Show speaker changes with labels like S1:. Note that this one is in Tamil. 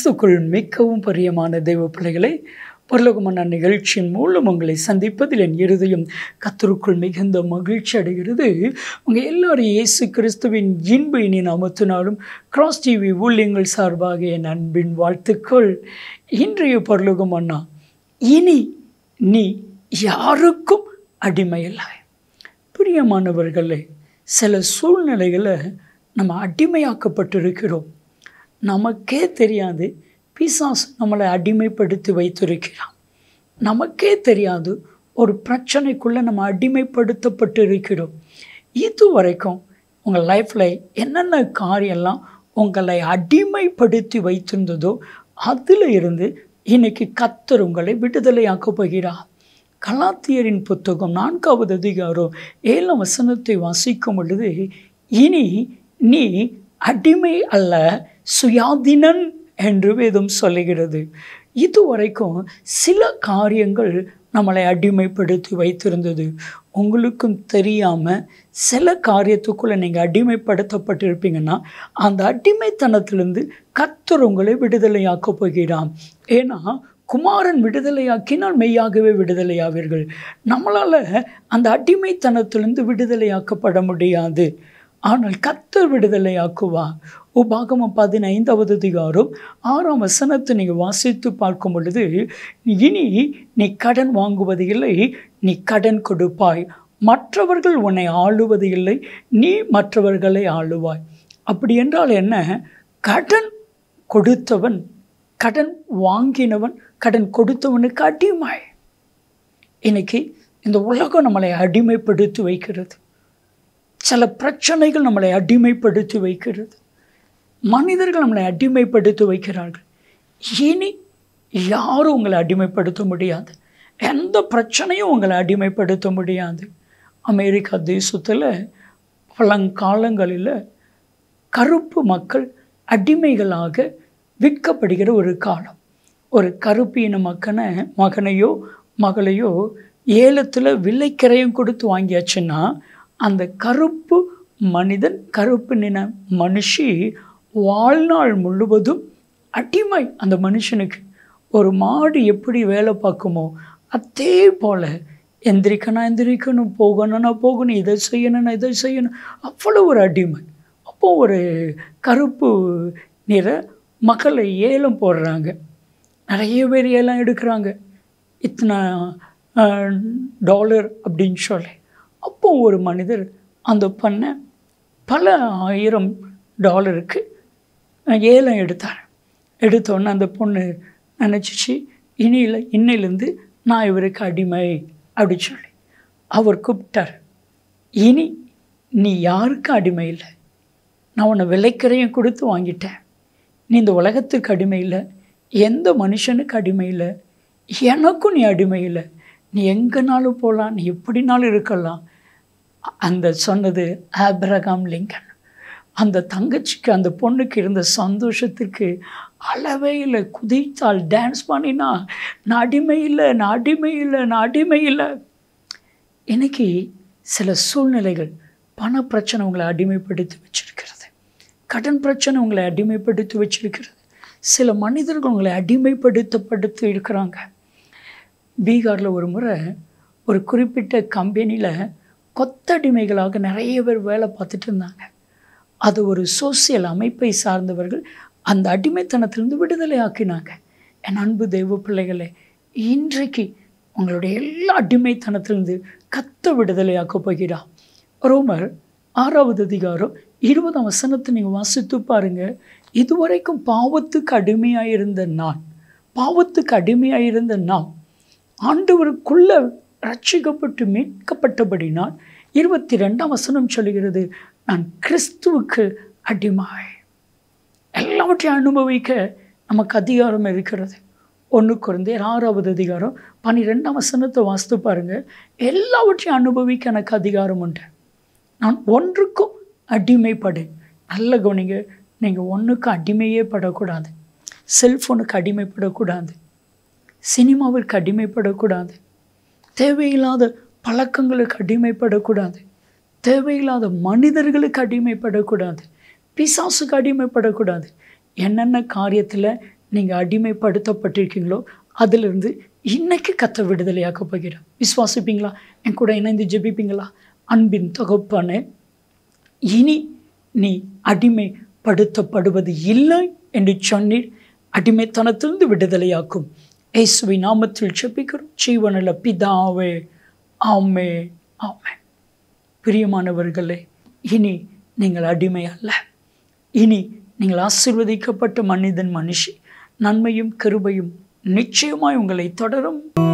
S1: கிறிஸ்துக்குள் மிகவும் பிரியமான தெய்வ பிள்ளைகளை பரலோகமான நிகழ்ச்சியின் மூலம் உங்களை சந்திப்பதில் என் இருதயம் கத்தருக்குள் மிகுந்த மகிழ்ச்சி அடைகிறது உங்கள் எல்லாரும் இயேசு கிறிஸ்துவின் இன்ப இனி நாமத்தினாலும் கிராஸ் டிவி ஊழியங்கள் சார்பாக என் அன்பின் வாழ்த்துக்கள் இன்றைய பரலோகம் அண்ணா இனி நீ யாருக்கும் அடிமையில்லை பிரியமானவர்களே சில சூழ்நிலைகளை நம்ம அடிமையாக்கப்பட்டிருக்கிறோம் நமக்கே தெரியாது பிசாசு நம்மளை அடிமைப்படுத்தி வைத்திருக்கிறான் நமக்கே தெரியாது ஒரு பிரச்சனைக்குள்ளே நம்ம அடிமைப்படுத்தப்பட்டு இருக்கிறோம் இது வரைக்கும் உங்கள் லைஃப்பில் என்னென்ன காரியம்லாம் உங்களை அடிமைப்படுத்தி வைத்திருந்ததோ அதில் இருந்து இன்னைக்கு கத்தர் உங்களை விடுதலையாக்கப் போகிறார் கலாத்தியரின் புத்தகம் நான்காவது அதிகாரம் ஏழாம் வசனத்தை வாசிக்கும் பொழுது இனி நீ அடிமை அல்ல சுயாதீனன் என்று வேதம் சொல்லுகிறது இதுவரைக்கும் சில காரியங்கள் நம்மளை அடிமைப்படுத்தி வைத்திருந்தது உங்களுக்கும் தெரியாமல் சில காரியத்துக்குள்ளே நீங்கள் அடிமைப்படுத்தப்பட்டிருப்பீங்கன்னா அந்த அடிமைத்தனத்திலிருந்து கத்தர் உங்களை விடுதலையாக்கப் போகிறான் ஏன்னா குமாரன் விடுதலையாக்கினால் மெய்யாகவே விடுதலையாவீர்கள் நம்மளால் அந்த அடிமைத்தனத்திலிருந்து விடுதலையாக்கப்பட முடியாது ஆனால் கத்தர் விடுதலையாக்குவா உபாகமம் பதினைந்தாவது அதிகாரம் ஆறாம் வசனத்தை நீங்கள் வாசித்து பார்க்கும் பொழுது இனி நீ கடன் வாங்குவது இல்லை நீ கடன் கொடுப்பாய் மற்றவர்கள் உன்னை ஆளுவது இல்லை நீ மற்றவர்களை ஆளுவாய் அப்படி என்றால் என்ன கடன் கொடுத்தவன் கடன் வாங்கினவன் கடன் கொடுத்தவனுக்கு அடிமை இன்னைக்கு இந்த உலகம் நம்மளை அடிமைப்படுத்தி வைக்கிறது சில பிரச்சனைகள் நம்மளை அடிமைப்படுத்தி வைக்கிறது மனிதர்கள் நம்மளை அடிமைப்படுத்தி வைக்கிறார்கள் இனி யாரும் உங்களை அடிமைப்படுத்த முடியாது எந்த பிரச்சனையும் உங்களை அடிமைப்படுத்த முடியாது அமெரிக்கா தேசத்தில் பழங்காலங்களில் கருப்பு மக்கள் அடிமைகளாக விற்கப்படுகிற ஒரு காலம் ஒரு கருப்பு இன மக்கனை மகனையோ மகளையோ ஏலத்தில் விலைக்கிரையும் கொடுத்து வாங்கியாச்சுன்னா அந்த கருப்பு மனிதன் கருப்பு நின மனுஷி வாழ்நாள் முழுவதும் அடிமை அந்த மனுஷனுக்கு ஒரு மாடு எப்படி வேலை பார்க்குமோ அதே போல் எந்திரிக்கணும் எந்திரிக்கணும் போகணும்னா போகணும் இதை செய்யணும்னா இதை செய்யணும் அவ்வளோ ஒரு அடிமை அப்போ ஒரு கருப்பு நிற மக்களை ஏலம் போடுறாங்க நிறைய பேர் ஏலம் எடுக்கிறாங்க இத்தனை டாலர் அப்படின்னு சொல்லி அப்போ ஒரு மனிதர் அந்த பண்ணை பல ஆயிரம் டாலருக்கு ஏலம் எடுத்தார் எடுத்தோன்னே அந்த பொண்ணு நினச்சிச்சு இனியில் இன்னிலேருந்து நான் இவருக்கு அடிமை அப்படி சொல்லி அவர் கூப்பிட்டார் இனி நீ யாருக்கும் அடிமை இல்லை நான் உன்னை விலைக்கரையும் கொடுத்து வாங்கிட்டேன் நீ இந்த உலகத்துக்கு அடிமை இல்லை எந்த மனுஷனுக்கு அடிமை இல்லை எனக்கும் நீ அடிமை இல்லை நீ எங்கேனாலும் போகலாம் நீ எப்படினாலும் இருக்கலாம் அந்த சொன்னது ஆப்ரகாம் லிங்கன் அந்த தங்கச்சிக்கு அந்த பொண்ணுக்கு இருந்த சந்தோஷத்துக்கு அளவே இல்லை குதித்தால் டான்ஸ் பண்ணினா நான் அடிமை இல்லை நான் அடிமை இல்லை நான் அடிமை இல்லை இன்னைக்கு சில சூழ்நிலைகள் பண பிரச்சனை உங்களை அடிமைப்படுத்தி வச்சிருக்கிறது கடன் பிரச்சனை உங்களை அடிமைப்படுத்தி வச்சிருக்கிறது சில மனிதர்கள் உங்களை அடிமைப்படுத்தப்படுத்தி இருக்கிறாங்க பீகாரில் ஒரு முறை ஒரு குறிப்பிட்ட கம்பெனியில் கொத்தடிமைகளாக நிறைய பேர் வேலை பார்த்துட்டு இருந்தாங்க அது ஒரு சோசியல் அமைப்பை சார்ந்தவர்கள் அந்த அடிமைத்தனத்திலிருந்து விடுதலை ஆக்கினாங்க என் அன்பு தெய்வ பிள்ளைகளே இன்றைக்கு உங்களுடைய எல்லா அடிமைத்தனத்திலிருந்து கத்த விடுதலையாக்க போகிறா ரோமர் ஆறாவது அதிகாரம் இருபதாம் வசனத்தை நீங்கள் வாசித்து பாருங்கள் இதுவரைக்கும் பாவத்துக்கு அடிமையாக இருந்த நான் பாவத்துக்கு அடிமையாக இருந்த நான் ஆண்டவருக்குள்ள ரட்சிக்கப்பட்டு மீட்கப்பட்டபடினால் இருபத்தி ரெண்டாம் வசனம் சொல்கிறது நான் கிறிஸ்துவுக்கு அடிமை எல்லாவற்றையும் அனுபவிக்க நமக்கு அதிகாரம் இருக்கிறது ஒன்று குறைந்தேர் ஆறாவது அதிகாரம் பன்னிரெண்டாம் வசனத்தை வாசித்து பாருங்கள் எல்லாவற்றையும் அனுபவிக்க எனக்கு அதிகாரம் உண்டு நான் ஒன்றுக்கும் அடிமைப்படு நல்ல கவனிங்க நீங்கள் ஒன்றுக்கும் அடிமையே படக்கூடாது செல்ஃபோனுக்கு அடிமைப்படக்கூடாது சினிமாவிற்கு அடிமைப்படக்கூடாது தேவையில்லாத பழக்கங்களுக்கு அடிமைப்படக்கூடாது தேவையில்லாத மனிதர்களுக்கு அடிமைப்படக்கூடாது பிசாசுக்கு அடிமைப்படக்கூடாது என்னென்ன காரியத்தில் நீங்கள் அடிமைப்படுத்தப்பட்டிருக்கீங்களோ அதிலிருந்து இன்னைக்கு கத்த விடுதலையாக்க போகிறார் விசுவாசிப்பீங்களா என் கூட இணைந்து ஜெபிப்பீங்களா அன்பின் தகப்பானே இனி நீ அடிமைப்படுத்தப்படுவது இல்லை என்று சொன்னீர் அடிமைத்தனத்திலிருந்து விடுதலையாக்கும் இயேசுவை நாமத்தில் செப்பிக்கிறோம் ஜீவனில் பிதாவே ஆமே ஆமே பிரியமானவர்களே இனி நீங்கள் அடிமை அல்ல இனி நீங்கள் ஆசிர்வதிக்கப்பட்ட மனிதன் மனுஷி நன்மையும் கிருபையும் நிச்சயமாய் உங்களை தொடரும்